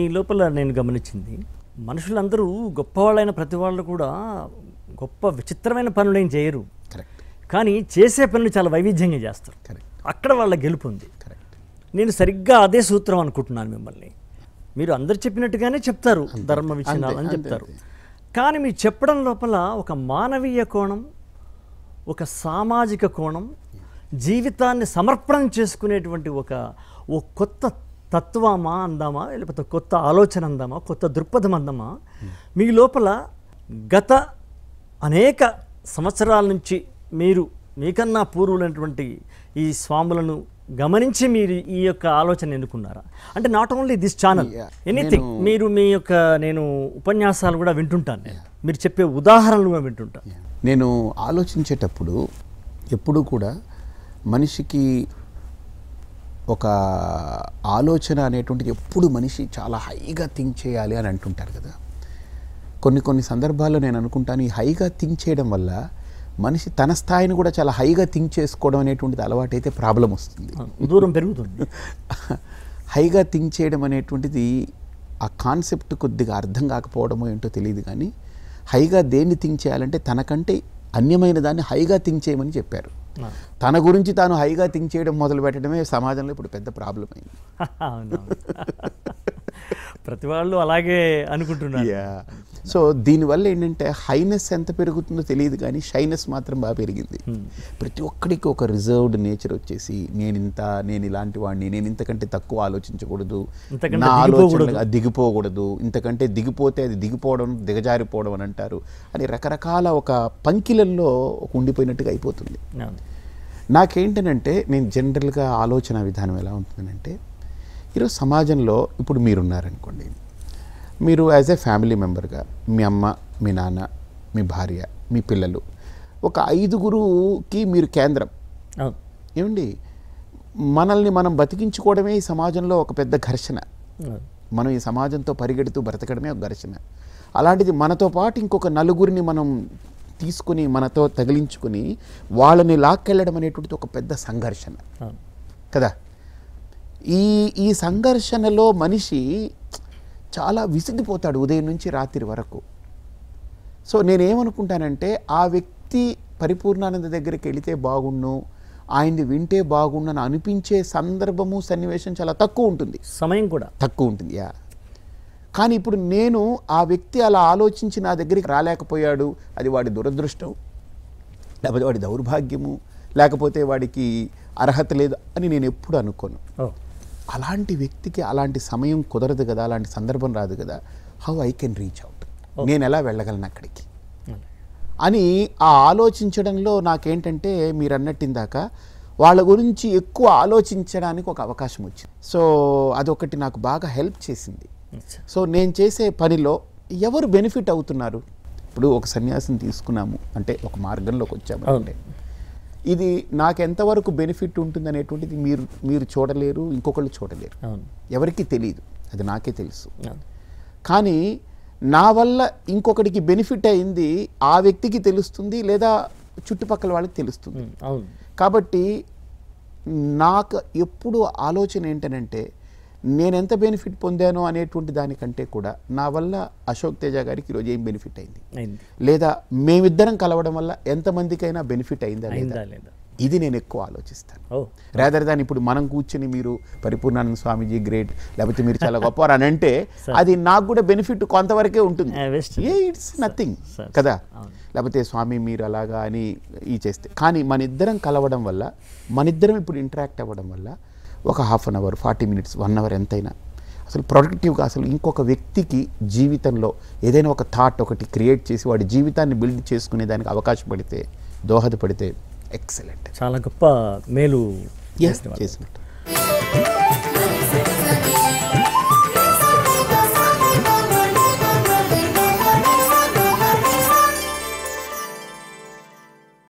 లోపల నేను గమనించింది మనుషులందరూ గొప్పవాళ్ళైన ప్రతి వాళ్ళు కూడా గొప్ప విచిత్రమైన పనులు ఏం చేయరు కరెక్ట్ కానీ చేసే పనులు చాలా వైవిధ్యంగా చేస్తారు కరెక్ట్ అక్కడ వాళ్ళ గెలుపు ఉంది కరెక్ట్ నేను సరిగ్గా అదే సూత్రం అనుకుంటున్నాను మిమ్మల్ని మీరు అందరు చెప్పినట్టుగానే చెప్తారు ధర్మ విషయాలు అని అంతే, చెప్తారు అంతే. కానీ మీరు చెప్పడం లోపల ఒక మానవీయ కోణం ఒక సామాజిక కోణం జీవితాన్ని సమర్పణం చేసుకునేటువంటి ఒక ఓ కొత్త తత్వమా అందామా లేకపోతే కొత్త ఆలోచన అందామా కొత్త దృక్పథం అందామా మీ లోపల గత అనేక సంవత్సరాల నుంచి మీరు మీకన్నా పూర్వులైనటువంటి ఈ స్వాములను గమనించి మీరు ఈ యొక్క ఆలోచన ఎన్నుకున్నారా అంటే not only this channel Yeah. Anything నేను- మీరు మీ యొక్క నేను ఉపన్యాసాలు కూడా వింటుంటాను నేను మీరు చెప్పే ఉదాహరణలు కూడా వింటుంటాను నేను ఆలోచించేటప్పుడు ఎప్పుడూ కూడా మనిషికి ఒక ఆలోచన అనేటువంటిది ఎప్పుడు మనిషి చాలా హైగా థింక్ చేయాలి అని అంటుంటారు కదా కొన్ని కొన్ని సందర్భాల్లో నేను అనుకుంటాను ఈ హైగా థింక్ చేయడం వల్ల మనిషి తన స్థాయిని కూడా చాలా హైగా థింక్ చేసుకోవడం అనేటువంటిది అలవాటైతే ప్రాబ్లం వస్తుంది దూరం పెరుగుతుంది హైగా థింక్ చేయడం అనేటువంటిది ఆ కాన్సెప్ట్ కొద్దిగా అర్థం కాకపోవడమో ఏంటో తెలియదు కానీ హైగా దేన్ని థింక్ చేయాలంటే తనకంటే అన్యమైన దాన్ని హైగా థింక్ చేయమని చెప్పారు ఆ. తన గురించి తాను హైగా థింక్ చేయడం మొదలు పెట్టడమే సమాజంలో ఇప్పుడు పెద్ద ప్రాబ్లం అయింది అవునవును. ప్రతి వాళ్ళు అలాగే అనుకుంటున్నారు సో దీనివల్ల ఏంటంటే హైనెస్ ఎంత పెరుగుతుందో తెలియదు కానీ షైనెస్ మాత్రం బాగా పెరిగింది ప్రతి ఒక్కడికి ఒక రిజర్వ్డ్ నేచర్ వచ్చేసి నేను ఇంత నేను ఇలాంటి వాడిని నేను ఇంతకంటే తక్కువ ఆలోచించకూడదు ఇంతకంటే నా దిగిపోకూడదు. ఆలోచన దిగిపోకూడదు ఇంతకంటే దిగిపోతే అది దిగిపోవడం దిగజారిపోవడం అని అంటారు అని రకరకాల ఒక పంకిలల్లో ఒక ఉండిపోయినట్టుగా అయిపోతుంది అవును. నాకేంటనంటే నేను జనరల్గా ఆలోచన విధానం ఎలా ఉంటుందంటే ఈరోజు సమాజంలో ఇప్పుడు మీరున్నారనుకోండి మీరు యాజ్ ఏ ఫ్యామిలీ మెంబర్గా మీ అమ్మ మీ నాన్న మీ భార్య మీ పిల్లలు ఒక ఐదుగురుకి మీరు కేంద్రం అవును ఏమండి మనల్ని మనం బతికించుకోవడమే ఈ సమాజంలో ఒక పెద్ద ఘర్షణ అవును. మనం ఈ సమాజంతో పరిగెడుతూ బ్రతకడమే ఒక ఘర్షణ అలాంటిది మనతో పాటు ఇంకొక నలుగురిని మనం తీసుకుని మనతో తగిలించుకుని వాళ్ళని లాక్కెళ్ళడం అనేటువంటిది ఒక పెద్ద సంఘర్షణ అవును. కదా ఈ ఈ సంఘర్షణలో మనిషి చాలా విసిగిపోతాడు ఉదయం నుంచి రాత్రి వరకు సో నేనేమనుకుంటానంటే ఆ వ్యక్తి పరిపూర్ణానంద దగ్గరికి వెళితే బాగుండు ఆయన్ని వింటే బాగుండు అని అనిపించే సందర్భము సన్నివేశం చాలా తక్కువ ఉంటుంది సమయం కూడా తక్కువ ఉంటుంది యా కానీ ఇప్పుడు నేను ఆ వ్యక్తి అలా ఆలోచించి నా దగ్గరికి రాలేకపోయాడు అది వాడి దురదృష్టం లేకపోతే వాడి దౌర్భాగ్యము లేకపోతే వాడికి అర్హత లేదు అని నేను ఎప్పుడు అనుకోను ఓ అలాంటి వ్యక్తికి అలాంటి సమయం కుదరదు కదా అలాంటి సందర్భం రాదు కదా how I can reach out నేను ఎలా వెళ్ళగలను అక్కడికి అలాగే. అని ఆ ఆలోచించడంలో నాకేంటంటే మీరు అన్నట్టు ఇందాక వాళ్ళ గురించి ఎక్కువ ఆలోచించడానికి ఒక అవకాశం వచ్చింది సో అదొకటి నాకు బాగా హెల్ప్ చేసింది అచ్చా. సో నేను చేసే పనిలో ఎవరు బెనిఫిట్ అవుతున్నారు ఇప్పుడు ఒక సన్యాసం తీసుకున్నాము అంటే ఒక మార్గంలోకి వచ్చాము అంటే ఇది నాకు ఎంతవరకు బెనిఫిట్ ఉంటుంది అనేటువంటిది మీరు మీరు చూడలేరు ఇంకొకళ్ళు చూడలేరు అవును ఎవరికి తెలియదు అది నాకే తెలుసు అవును కానీ నా వల్ల ఇంకొకటికి బెనిఫిట్ అయింది ఆ వ్యక్తికి తెలుస్తుంది లేదా చుట్టుపక్కల వాళ్ళకి తెలుస్తుంది ఉమ్, అవును కాబట్టి నాకు ఎప్పుడు ఆలోచన ఏంటనంటే నేను ఎంత బెనిఫిట్ పొందానో అనేటువంటి దానికంటే కూడా నా వల్ల అశోక్ తేజ గారికి ఈరోజు ఏం బెనిఫిట్ అయింది అయింది లేదా మేమిద్దరం కలవడం వల్ల ఎంతమందికైనా బెనిఫిట్ అయిందా లేదా అయిందా లేదా ఇది నేను ఎక్కువ ఆలోచిస్తాను ఓ రాదర్ దాన్ ఇప్పుడు మనం కూర్చుని మీరు పరిపూర్ణానంద స్వామీజీ గ్రేట్ లేకపోతే మీరు చాలా గొప్పవారు అని అంటే అది నాకు కూడా బెనిఫిట్ కొంతవరకే ఉంటుంది ఆ, best. ఏ ఇట్స్ నథింగ్ sir, కదా అవును. లేకపోతే స్వామి మీరు అలాగా అని ఈ చేస్తే కానీ మన ఇద్దరం కలవడం వల్ల మన ఇద్దరం ఇప్పుడు ఇంటరాక్ట్ అవ్వడం వల్ల ఒక half an hour forty minutes one hour ఎంతైనా అసలు ప్రొడక్టివ్గా అసలు ఇంకొక వ్యక్తికి జీవితంలో ఏదైనా ఒక థాట్ ఒకటి క్రియేట్ చేసి వాడి జీవితాన్ని బిల్డ్ చేసుకునే దానికి అవకాశం పడితే దోహదపడితే ఎక్సలెంట్ చాలా గొప్ప మేలు చేసిన వాళ్ళు. చేసినట్టు